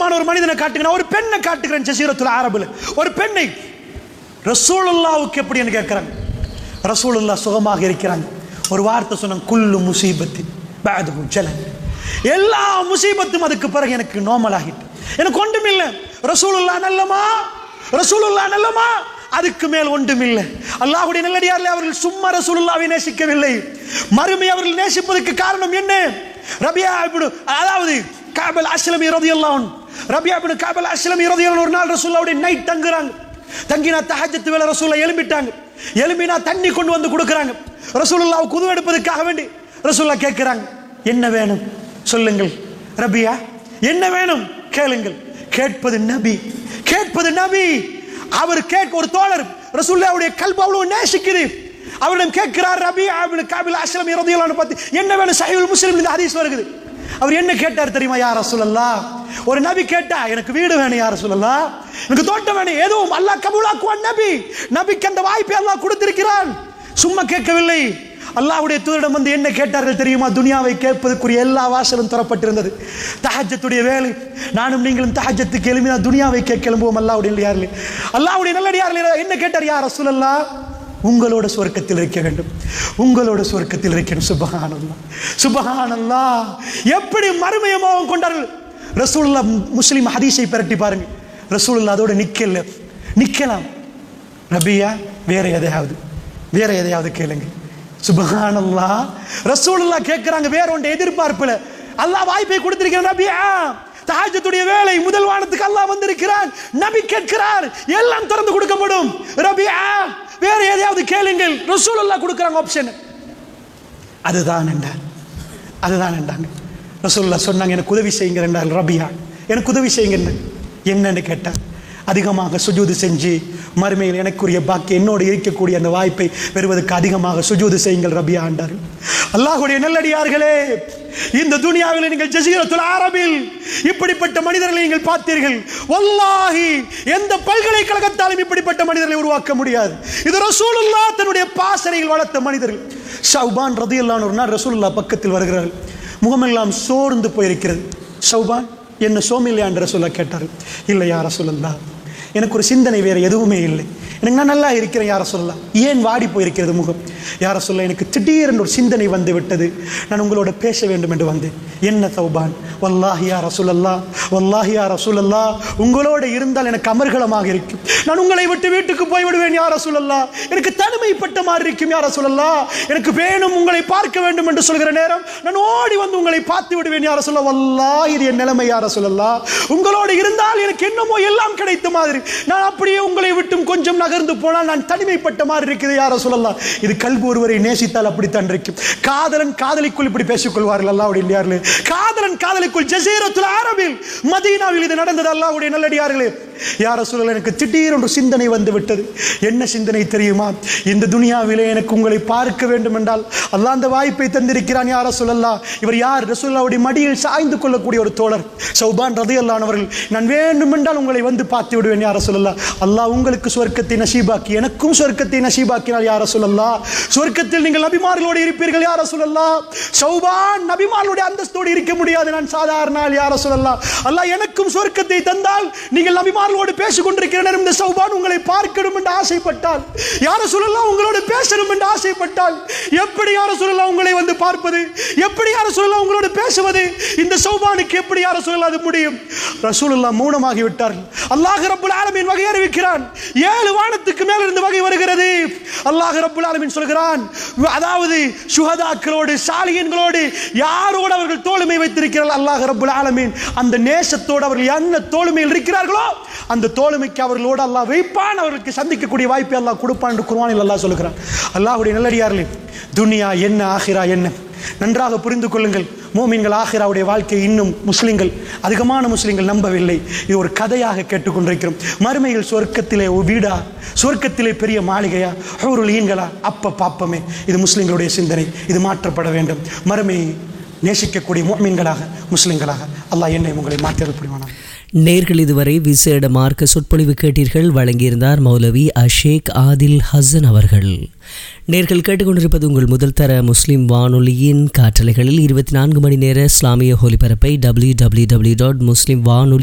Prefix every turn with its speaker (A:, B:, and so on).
A: முக்கியமான ஒரு மனிதனை காட்டுங்க நான் ஒரு பெண்ணை காட்டுகிறேன் ஜசீரத்துல் அரபுல ஒரு பெண்ணை ரசூலுல்லாவுக்கு எப்படின்னு கேட்குறாங்க ரசூலுல்லா சுகமாக இருக்கிறாங்க ஒரு வார்த்தை சொன்னாங்க குல்லு முசீபத்தின் பாதுகும் ஜலன் எல்லா முசீபத்தும் அதுக்கு பிறகு எனக்கு நார்மல் ஆகிட்டு எனக்கு ஒன்றுமில்லை ரசூலுல்லா நல்லமா ரசூலுல்லா நல்லமா அதுக்கு மேல் ஒன்றுமில்லை அல்லாஹ்வுடைய நல்லடியாரில் அவர்கள் சும்மா ரசூலுல்லாவை நேசிக்கவில்லை மறுமை அவர்கள் நேசிப்பதற்கு காரணம் என்ன ரபியா இப்னு அதாவது காபல் அஸ்லமி ரதியல்லாஹு அன்ஹு. ரபியா இப்னு காபல் அஸ்லமி ரதியல்லாஹு ஒரு நாள் ரசூலுல்லாவுடைய நைட் தங்குறாங்க தங்கினா தஹஜத்து வேலை ரசூல்லா எழும்பிட்டாங்க எழும்பினா தண்ணி கொண்டு வந்து கொடுக்குறாங்க ரசூலுல்லாவை குது எடுப்பதற்காக வேண்டி ரசூல்லா கேட்குறாங்க என்ன வேணும் சொல்லுங்கள் ரபியா என்ன வேணும் கேளுங்கள் கேட்பது நபி கேட்பது நபி அவர் கேட்க ஒரு தோழர் ரசூல்லாவுடைய கல்பு அவ்வளவு நேசிக்குது அவரிடம் கேட்கிறார் ரபி அவனு காபில் அஸ்லம் இறதியலான்னு பார்த்து என்ன வேணும் சஹீல் முஸ்லிம் இந்த ஹதீஸ் வருகிறது அவர் என்ன கேட்டார் தெரியுமா யார் ரசூலல்லா ஒரு நபி கேட்டா எனக்கு வீடு வேணும் யார் ரசூலல்லா எனக்கு தோட்டம் வேணும் எதுவும் அல்லாஹ் கபூலாக்குவான் நபி நபிக்கு அந்த வாய்ப்பை அல்லாஹ் கொடுத்திருக்கிறான் சும்மா கேட்கவில்லை அல்லாஹ்வுடைய தூதரிடம் வந்து என்ன கேட்டார்கள் தெரியுமா துனியாவை கேட்பதற்குரிய எல்லா வாசலும் தரப்பட்டிருந்தது தஹஜத்துடைய வேலை நானும் நீங்களும் தஹஜத்துக்கு எழுப்பினா துனியாவை கேட்க எழும்புவோம் அல்லாஹ்வுடைய யாரில் அல்லாஹ்வுடைய நல்லடியாரில் என்ன கேட்டார் யார் ரசூலல்லா உங்களோட சுவர்க்கத்தில் இருக்க வேண்டும் உங்களோட சுவர்க்கத்தில் இருக்கணும் சுபஹானல்லா சுபஹானல்லா எப்படி மறுமயமாகவும் கொண்டார்கள் ரசூலுல்லா முஸ்லிம் ஹதீஸை பிரட்டி பாருங்க ரசூலுல்லா அதோட நிக்கல நிக்கலாம் ரபியா வேற எதையாவது வேற எதையாவது கேளுங்க சுபஹானல்லா ரசூலுல்லா கேட்கிறாங்க வேற ஒன்று எதிர்பார்ப்புல அல்லாஹ் வாய்ப்பை கொடுத்திருக்கிறான் ரபியா தஹஜத்துடைய வேலை முதல் வானத்துக்கு அல்லாஹ் வந்திருக்கிறான் நபி கேட்கிறார் எல்லாம் திறந்து கொடுக்கப்படும் ரபியா வேற எதையாவது கேளுங்கள் ரசூலுல்லா கொடுக்குறாங்க ஆப்ஷன் அதுதான் என்றார் அதுதான் என்றாங்க ரசூலுல்லா சொன்னாங்க எனக்கு உதவி செய்யுங்க என்றால் ரபியா எனக்கு உதவி செய்யுங்க என்னன்னு கேட்டார் அதிகமாக சுஜூது செஞ்சு மறுமையில் எனக்குரிய பாக்கி என்னோடு இருக்கக்கூடிய அந்த வாய்ப்பை பெறுவதற்கு அதிகமாக சுஜூது செய்யுங்கள் ரபியா ஆண்டார்கள் அல்லாஹுடைய நல்லடியார்களே இந்த துனியாவில் நீங்கள் ஜசீரத்துல் அரபில் இப்படிப்பட்ட மனிதர்களை நீங்கள் பார்த்தீர்கள் வல்லாஹி எந்த பல்கலைக்கழகத்தாலும் இப்படிப்பட்ட மனிதர்களை உருவாக்க முடியாது இது ரசூலுல்லா தன்னுடைய பாசறையில் வளர்த்த மனிதர்கள் ஷவுபான் ரதியல்லான் ஒரு நாள் ரசூலுல்லா பக்கத்தில் வருகிறார்கள் முகமெல்லாம் சோர்ந்து போயிருக்கிறது ஷவுபான் என்ன சோமில்லையா என்று ரசூல்லா கேட்டார்கள் இல்லை யார் ரசூலுல்லா எனக்கு ஒரு சிந்தனை வேறு எதுவுமே இல்லை எனக்கு நான் நல்லா இருக்கிறேன் யார சொல்லலாம் ஏன் வாடி போயிருக்கிறது முகம் யார சொல்ல எனக்கு திடீரென்று ஒரு சிந்தனை வந்து விட்டது நான் உங்களோட பேச வேண்டும் என்று வந்தேன் என்ன சௌபான் வல்லாஹி யா ரசூலல்லா வல்லாஹி யா ரசூலல்லா உங்களோட இருந்தால் எனக்கு அமர்கலமாக இருக்கும் நான் உங்களை விட்டு வீட்டுக்கு போய் விடுவேன் யார சொல்லல்லா எனக்கு தனிமைப்பட்ட மாதிரி இருக்கும் யார சொல்லல்லா எனக்கு வேணும் உங்களை பார்க்க வேண்டும் என்று சொல்கிற நேரம் நான் ஓடி வந்து உங்களை பார்த்து விடுவேன் யார சொல்ல வல்லா இது என் நிலைமை யார சொல்லல்லா உங்களோடு இருந்தால் எனக்கு என்னமோ எல்லாம் கிடைத்த மாதிரி நான் அப்படியே உங்களை விட்டும் கொஞ்சம் நகர்ந்து போனால் நான் தனிமைப்பட்ட மாதிரி இருக்குது யார சொல்லலாம் இது கல்வி ஒருவரை நேசித்தால் அப்படித்தான் இருக்கும் காதலன் காதலிக்குள் இப்படி பேசிக்கொள்வார்கள் அல்லாவுடைய இல்லையார்களே காதலன் காதலிக்குள் ஜசீரத்துல் அரபில் மதீனாவில் இது நடந்தது அல்லாவுடைய நல்லடியார்களே யார சொல்லல எனக்கு திடீரென்று சிந்தனை வந்து விட்டது என்ன சிந்தனை தெரியுமா இந்த துனியாவிலே எனக்கு உங்களை பார்க்க வேண்டும் என்றால் அல்லாஹ் அந்த வாய்ப்பை தந்திருக்கிறான் யார சொல்லலாம் இவர் யார் ரசூல்லாவுடைய மடியில் சாய்ந்து கொள்ளக்கூடிய ஒரு தோழர் சௌபான் ரதி அல்லானவர்கள் நான் வேண்டுமென்றால் உங்களை வந்து பார்த்து விடுவேன் யார சொல்லலாம் அல்லாஹ் உங்களுக்கு சொர்க்கத்தை நசீபாக்கி எனக்கும் சொர்க்கத்தை நசீபாக்கினால் யார சொல்லலாம் சொர்க்கத்தில் நீங்கள் நபிமார்களோடு இருப்பீர்கள் யார சொல்லலாம் சௌபான் நபிமார்களுடைய அந்தஸ்தோடு இருக்க முடியாது நான் சாதாரண ஆள் யார சொல்லலாம் அல்லாஹ் எனக்கும் சொர்க்கத்தை தந்தால் நீங்கள் நபிமார்களோடு பேசிக் கொண்டிருக்கிற நேரம் இந்த சௌபான் உங்களை பார்க்கணும் என்று ஆசைப்பட்டால் யார சொல்லலாம் உங்களோடு பேசணும் என்று ஆசைப்பட்டால் எப்படி யார சொல்லலாம் உங்களை வந்து பார்ப்பது எப்படி யார சொல்லலாம் உங்களோடு பேசுவது இந்த சௌபானுக்கு எப்படி யார சொல்லலாம் அது முடியும் ரசூலுல்லாஹ் மௌனமாகி விட்டார்கள் அல்லாஹ் ரப்புல் ஆலமீன் வகை அறிவிக்கிறான் ஏழு வானத்துக்கு மேல இருந்து வகை வருகிறது அல்லாஹ் ரப்புல் ஆலமீன் சொல்கிறான் அதாவது சுஹதாக்களோடு சாலியன்களோடு யாரோடு அவர்கள் தோளுமை வைத்திருக்கிறார்கள் அல்லாஹ் ரப்புல் ஆலமீன் அந்த நேசத்தோடு அவர்கள் என்ன தோளுமையில் இருக்கிறார்களோ அந்த தோளுமைக்கு அவர்களோடு அல்லாஹ் வைப்பான் அவர்களுக்கு சந்திக்கக்கூடிய வாய்ப்பை அல்லாஹ் கொடுப்பான் என்று குர்ஆனில் அல்லாஹ் சொல்கிறான் அல்லாஹ்வுடைய நல்லடியார்களே துனியா என்ன ஆகிரா என்ன நன்றாக புரிந்து கொள்ளுங்கள் மோமீன்கள் ஆஹிராவுடைய வாழ்க்கை இன்னும் முஸ்லிம்கள் அதிகமான முஸ்லிம்கள் நம்பவில்லை இது ஒரு கதையாக கேட்டுக்கொண்டிருக்கிறோம் மறுமையில் சொர்க்கத்திலே ஒரு வீடா சொர்க்கத்திலே பெரிய மாளிகையா ஒரு ஈன்களா அப்ப பாப்பமே இது முஸ்லிம்களுடைய சிந்தனை இது மாற்றப்பட வேண்டும் மறுமையை நேசிக்கக்கூடிய மோமீன்களாக முஸ்லிம்களாக அல்லாஹ் என்னை உங்களை மாற்றியது புரிவானா
B: நேர்கள் இதுவரை விசேட மார்க்க சொற்பொழிவு கேட்டீர்கள் வழங்கியிருந்தார் மௌலவி அஷேக் ஆதில் ஹசன் அவர்கள் நேர்கள் கேட்டுக்கொண்டிருப்பது உங்கள் முதல் தர முஸ்லிம் வானொலியின் காற்றலைகளில் இருபத்தி நான்கு மணி நேர இஸ்லாமிய ஒலிபரப்பை W W W dot Muslim வானொலி